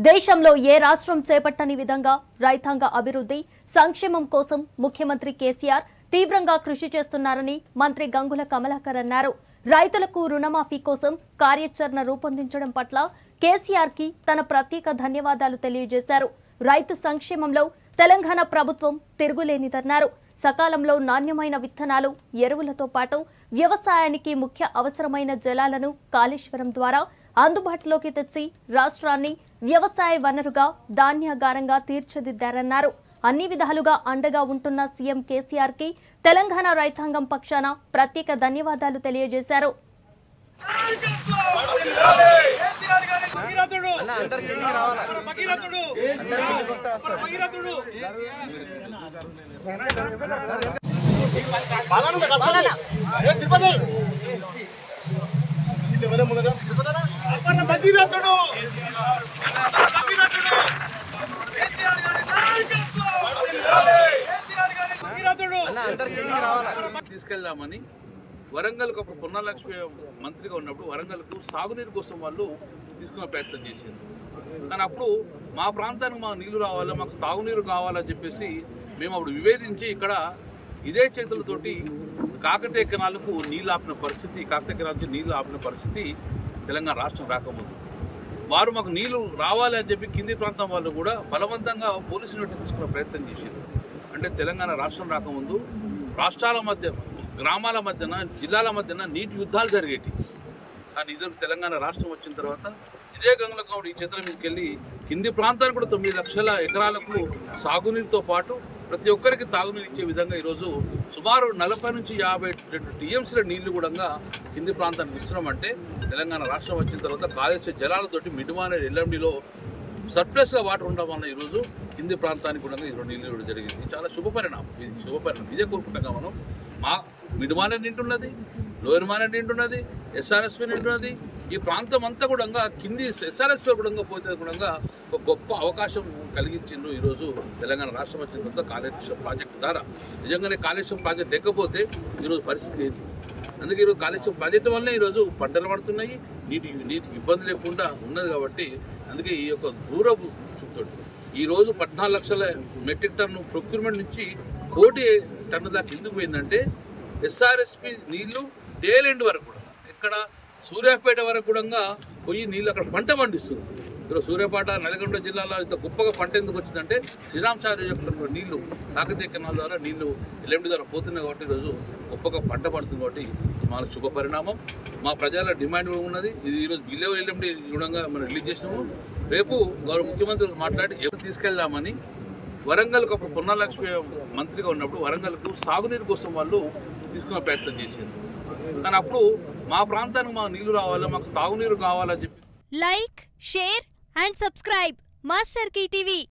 దేశంలో ఏ రాష్ట్రం చేపట్టని విధంగా రైతాంగ అభివృద్ధి సంక్షేమం కోసం ముఖ్యమంత్రి కేసీఆర్ తీవ్రంగా కృషి చేస్తున్నారని మంత్రి గంగుల కమలాకర్ అన్నారు రైతులకు రుణమాఫీ కోసం కార్యాచరణ రూపొందించడం పట్ల కేసీఆర్ కి తన ప్రత్యేక ధన్యవాదాలు తెలియజేశారు రైతు సంక్షేమంలో తెలంగాణ ప్రభుత్వం తిరుగులేనిదన్నారు సకాలంలో నాణ్యమైన విత్తనాలు ఎరువులతో పాటు వ్యవసాయానికి ముఖ్య అవసరమైన జలాలను కాళేశ్వరం ద్వారా అందుబాటులోకి తెచ్చి రాష్ట్రాన్ని వ్యవసాయ వనరుగా ధాన్యాగారంగా తీర్చిదిద్దారన్నారు అన్ని విధాలుగా అండగా ఉంటున్న సీఎం కేసీఆర్ కి తెలంగాణ రైతాంగం పక్షాన ప్రత్యేక ధన్యవాదాలు తెలియజేశారు భగీరథుడు భగీరథుడు భగీరథుడు అప్పన్న భగీరథుడు భగీరథుడు కేసీఆర్ గారి నాయకత్వం కేసీఆర్ గారి భగీరథుడు తీసుకెళ్దామని వరంగల్కు అప్పుడు పొన్నాలక్ష్మి మంత్రిగా ఉన్నప్పుడు వరంగల్కు సాగునీరు కోసం వాళ్ళు తీసుకునే ప్రయత్నం చేసింది కానీ అప్పుడు మా ప్రాంతానికి మా నీళ్లు రావాలి మాకు తాగునీరు కావాలని చెప్పేసి మేము అప్పుడు వివేదించి ఇక్కడ ఇదే చేతులతోటి కాకతీయ కెనాలకు నీళ్ళు ఆపిన పరిస్థితి కాకతీయ కెనాల్ నుంచి నీళ్లు ఆపిన పరిస్థితి తెలంగాణ రాష్ట్రం రాకముందు వారు మాకు నీళ్లు రావాలి అని చెప్పి కింది ప్రాంతం వాళ్ళు కూడా బలవంతంగా పోలీసులు పెట్టి తీసుకునే ప్రయత్నం చేశారు అంటే తెలంగాణ రాష్ట్రం రాకముందు రాష్ట్రాల మధ్య గ్రామాల మధ్యన జిల్లాల మధ్యన నీటి యుద్ధాలు జరిగేటి కానీ ఇదే తెలంగాణ రాష్ట్రం వచ్చిన తర్వాత ఇదే గంగుల కౌడు ఈ చిత్రం మీదకి వెళ్ళి కింది ప్రాంతానికి కూడా తొమ్మిది లక్షల ఎకరాలకు సాగునీరుతో పాటు ప్రతి ఒక్కరికి తాగునీరు ఇచ్చే విధంగా ఈరోజు సుమారు నలభై నుంచి యాభై రెండు టీఎంసీల నీళ్లు కూడా కింది ప్రాంతానికి ఇస్తున్నామంటే తెలంగాణ రాష్ట్రం వచ్చిన తర్వాత కాళేశ్వర జలాలతోటి మిడిమానే ఎల్ఎండిలో సర్ప్లస్గా వాటర్ ఉండడం వల్ల ఈరోజు కింది ప్రాంతానికి కూడా ఈరోజు నీళ్ళు ఇవ్వడం జరిగింది ఇది చాలా శుభ పరిణామం ఇది శుభ పరిణామం ఇదే కోరుకుంటాం మనం మా మిడిమానే నింటున్నది లోయర్ మానే నింటున్నది ఎస్ఆర్ఎస్పీ నింటున్నది ఈ ప్రాంతం అంతా కూడా కింది ఎస్ఆర్ఎస్పీ కూడా పోతే కూడా ఒక గొప్ప అవకాశం కలిగించిండ్రు ఈరోజు తెలంగాణ రాష్ట్రం వచ్చిన తర్వాత కాళేశ్వరం ప్రాజెక్టు ద్వారా నిజంగానే కాళేశ్వరం ప్రాజెక్ట్ లేకపోతే ఈరోజు పరిస్థితి ఏంటి అందుకే ఈరోజు కాళేశ్వరం ప్రాజెక్టు వల్లే ఈరోజు పంటలు పడుతున్నాయి నీటి నీటికి ఇబ్బంది లేకుండా ఉన్నది కాబట్టి అందుకే ఈ యొక్క దూరపు చూపుతాడు ఈరోజు పద్నాలుగు లక్షల మెట్రిక్ టన్ను ప్రొక్యూర్మెంట్ నుంచి కోటి టన్ను దాకా ఎందుకు పోయిందంటే ఎస్ఆర్ఎస్పి నీళ్లు టేల్ ఎండ్ వరకు కూడా ఇక్కడ సూర్యాపేట వరకు కూడా పోయి నీళ్ళు అక్కడ పంట పండిస్తుంది ఇక్కడ సూర్యాపేట నల్గొండ జిల్లాలో ఇంత గొప్పగా పంట ఎందుకు వచ్చిందంటే శ్రీరామ్ సార్ యొక్క నీళ్లు కాకతీయ కెనాల్ ద్వారా నీళ్లు ఎల్ఎండి ద్వారా పోతున్నాయి కాబట్టి ఈరోజు గొప్పగా పంట పడుతుంది కాబట్టి మా శుభ పరిణామం మా ప్రజల డిమాండ్ కూడా ఉన్నది ఇది ఈరోజు బిలో ఎల్ఎండి గుణంగా మనం రిలీజ్ చేసినాము రేపు గౌరవ ముఖ్యమంత్రి మాట్లాడి ఎవరు తీసుకెళ్దామని వరంగల్కు అప్పుడు పొన్నాలక్ష్మి మంత్రిగా ఉన్నప్పుడు వరంగల్కు సాగునీరు కోసం వాళ్ళు తీసుకునే ప్రయత్నం చేశారు కానీ అప్పుడు మా ప్రాంతానికి మాకు నీళ్లు రావాలి మాకు తాగునీరు కావాలని చెప్పి like share and subscribe master TV